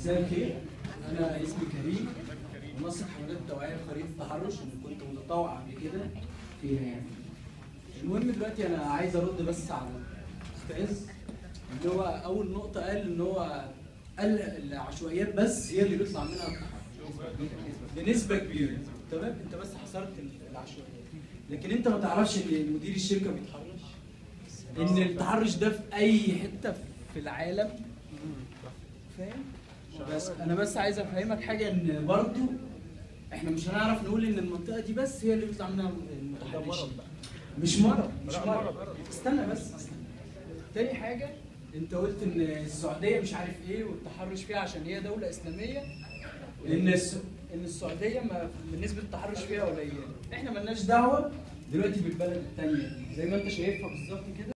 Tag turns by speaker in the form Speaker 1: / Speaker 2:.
Speaker 1: مساء الخير انا اسمي كريم منسق حملات التوعيه لخريطه التحرش انا كنت متطوع قبل كده فيها يعني المهم دلوقتي انا عايز ارد بس على الاستاذ اللي هو اول نقطه قال ان هو قال العشوائيات بس هي اللي بيطلع منها التحرش بنسبه كبيره تمام انت بس حصرت العشوائيات لكن انت ما تعرفش ان مدير الشركه بيتحرش ان التحرش ده في اي حته في العالم فاهم بس انا بس عايز افهمك حاجه ان برضو احنا مش هنعرف نقول ان المنطقه دي بس هي اللي بيطلع منها المتحرشين مش مرض مش مرض استنى بس استنى. تاني حاجه انت قلت ان السعوديه مش عارف ايه والتحرش فيها عشان هي دوله اسلاميه ان الس... ان السعوديه ما نسبه التحرش فيها قليله احنا ملناش دعوه دلوقتي بالبلد الثانيه زي ما انت شايفها بالظبط كده